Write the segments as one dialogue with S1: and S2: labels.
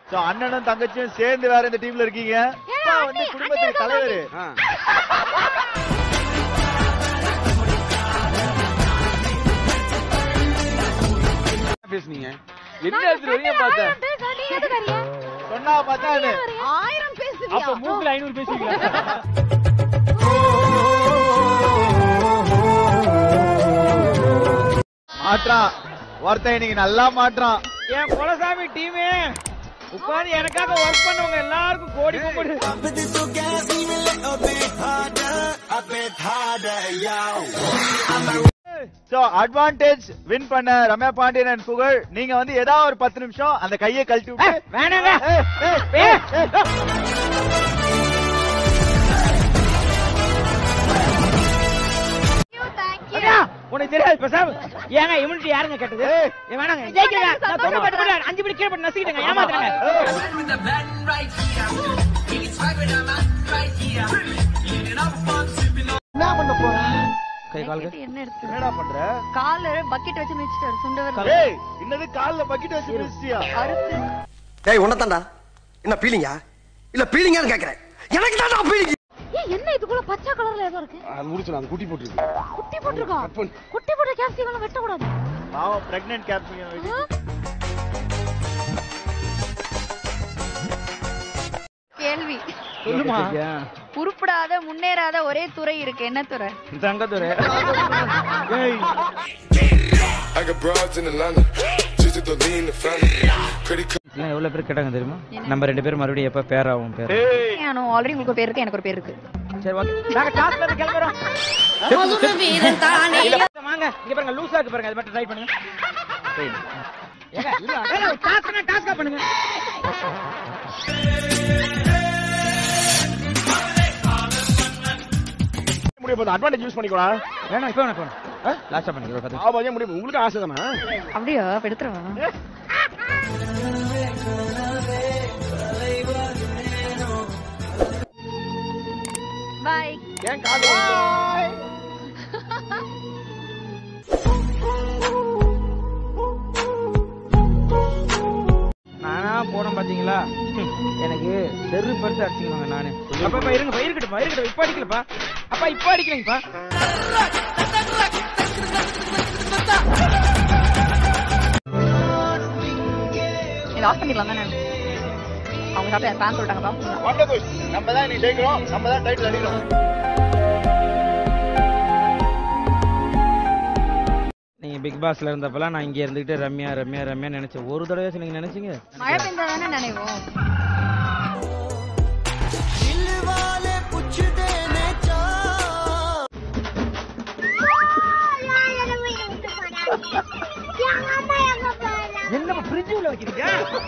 S1: So, அண்ணனும் தங்கச்சியும் சேர்ந்து வேற இந்த டீம்ல இருக்கீங்க அப்பா வந்து குடும்பத்துக்கு தலைவர்
S2: பேசுனீங்க என்ன எடுத்துட்டு வரீங்க பார்த்தேன்
S1: சொன்னா பார்த்தானு
S3: ஆயிரம் பேசுவியா
S2: அப்ப மூக்குல ஐநூறு பேசுவீங்களா
S1: மாற்றான் ஒருத்தன் இன்னைக்கு நல்லா மாற்றான்
S2: என் குலசாமி டீமே உட்கார்ந்து எனக்காக ஒர்க் பண்ணவங்க எல்லாருக்கும் கோடி கும்பிடு
S1: சோ அட்வான்டேஜ் வின் பண்ண ரம்யா பாண்டியன் and புகழ் நீங்க வந்து ஏதாவது ஒரு பத்து நிமிஷம் அந்த கையை கழட்டி விட்டு
S2: வேணாங்க
S1: ஏய், ஏய், ஏய், ஏய்.
S3: தேங்க்யூ
S2: அண்ணா, உனக்கு தெரியாது பேசாம ஏங்க இம்யூனிட்டி யாருங்க கேட்டது
S1: ஏய்.
S2: ஏய், வேணாங்க ஜெயிக்கிறேன் நான் தொண்டை பட்டு போட்டு அஞ்சு மணி கீழே போட்டு நசுக்கிட்டேங்க ஏமாத்துறாங்க கை காலுக்கு
S3: என்ன எடுத்து
S1: என்னடா பண்ற
S3: கால பக்கெட் வச்சு மிதிச்சிட்டாரு சுண்டவர்
S1: ஏய் என்னது கால்ல பக்கெட் வச்சு மிதிச்சியா
S3: அறுத்து
S4: டேய் உன்னதான்டா என்ன பீலிங்கா இல்ல பீலிங்கான்னு கேக்குறேன் எனக்கு தான் பீலிங்
S3: ஏய் என்ன இதுக்குள்ள பச்சை கலர்ல ஏதோ இருக்கு
S4: அது முடிச்சு அது குட்டி போட்டுருக்கு
S3: குட்டி போட்டிருக்கோம் குட்டி போட்ட கேப்சிகம் வெட்டக்கூடாது
S1: பாவம் பிரெக்னன்ட் கேப்சிகம்
S3: கேள்வி
S2: சொல்லுமா
S3: உருப்படாத முன்னேறாத ஒரே துறை இருக்கு என்ன துறை
S2: Thangathurai
S5: I got broads in Atlanta, just to lean the family. Credit card.
S2: எல்லாம் எவ்வளவு பேர் கேட்டாங்க தெரியுமா நம்ம ரெண்டு பேரும் மறுபடியும் எப்ப பேர் ஆகும் பேர்
S3: ஆல்ரெடி உங்களுக்கு ஒரு பேர் இருக்கு எனக்கு ஒரு பேர் இருக்கு
S2: சரி ஓகே நாங்க டாஸ்க்ல இருந்து கிளம்புறோம் இல்ல, வாங்க இங்க பாருங்க லூசா இருக்கு பாருங்க அது மட்டும் ட்ரை பண்ணுங்க Try. ஏங்க, இல்ல, ஏங்க, task-னா task-ஆ பண்ணுங்க
S4: முடிய போது அட்வான்டேஜ் யூஸ் பண்ணிக்கலாம்
S2: வேணாம் இப்போ வேணாம் லாஸ்டா பண்ணிக்கிறோம் பத்து நிமிஷம்.
S4: ஆமா முடியும் உங்களுக்கு ஆசை தானே
S3: அப்படியா இப்ப எடுத்துருவா பாய்
S4: ஏன் காது
S2: நானா போனோம் பாத்தீங்களா ஹம், எனக்கு செரு படுத்து அடிச்சுக்கணுங்க நானு அப்பா அப்பா இருங்கப்பா இருக்கட்டும்ப்பா இருக்கட்டும் இப்ப அடிக்கலப்பா அப்பா இப்ப அடிக்கலைங்கப்பா
S3: இது ஆஃப் பண்ணிடலாம் தானே அவங்க சாப்பிட்டு ஃபேன் சொல்லிட்டாங்க ஆஃப் பண்ணலாம்
S1: வண்டர்ஃபுல் நம்ம தான் நீ ஜெயிக்கிறோம் நம்ம தான் டைட்டில் அடிக்கிறோம்
S2: நீங்க பிக் பாஸ்ல இருந்தப்பலாம் நான் இங்க இருந்துகிட்டு ரம்யா ரம்யா ரம்யா நினைச்சேன் ஒரு தடவை நீங்க நினைச்சீங்க
S3: மழை பெஞ்சா தானே நினைவோம்
S2: என்ன ஃப்ரிட்ஜ் உள்ள வைக்கிறீங்க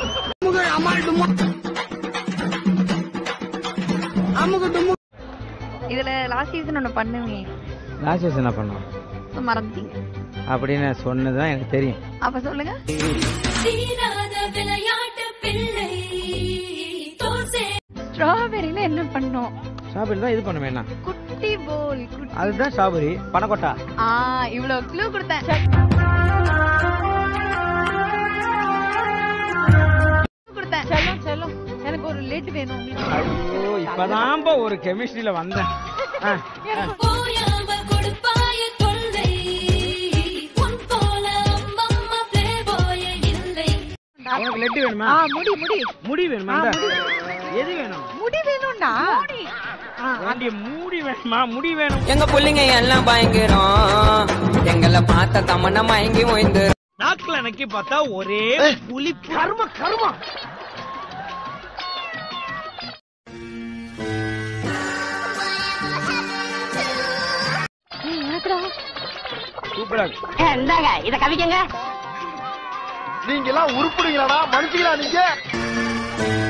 S3: இதுல லாஸ்ட் சீசன் ஒண்ணு பண்ணுவீங்க
S2: லாஸ்ட் என்ன பண்ணோம்
S3: இப்ப மறந்துட்டீங்க
S2: அப்படின்னு சொன்னதுதான் எனக்கு தெரியும்
S3: அப்ப சொல்லுங்க
S6: தீராத விளையாட்டு பிள்ளை தோசை
S3: ஸ்ட்ராபெரியில என்ன பண்ணோம்
S2: ஸ்ட்ராபெரி தான் இது பண்ணுவேன் என்ன
S3: குட்டி போல் குட்டி
S2: அதுதான் ஸ்ட்ராபெரி பனக்கொட்டா
S3: ஆ இவ்வளவு க்ளூ கொடுத்தேன் கொடுத்தேன் செல்லம் செல்லம் எனக்கு ஒரு லேட் வேணும்
S2: ஐயோ இப்பதான்பா ஒரு கெமிஸ்ட்ரியில வந்தேன் ஆ,
S6: போயாம கொடுப்பாய தொல்லை உன் போல அம்மம்மா பிளே போய இல்லை
S2: உனக்கு லெட்டு வேணுமா
S3: ஆ முடி முடி
S2: முடி வேணுமா இந்தா. எது வேணும்
S3: முடி வேணும்டா முடி
S2: ஆண்டி மூடி வேணுமா முடி வேணும்
S7: எங்க புள்ளைங்க எல்லாம் பயங்கரம் எங்களை பார்த்த தமன்னா மயங்கி ஓய்ந்து
S2: நாக்குல நக்கி பார்த்தா ஒரே புலி கரும கருமா
S3: ஏய், எனக்குடா
S2: சூப்பரா இருக்கு
S4: நீங்க எல்லாம் உருப்படுங்களாடா மனுஷங்களா நீங்க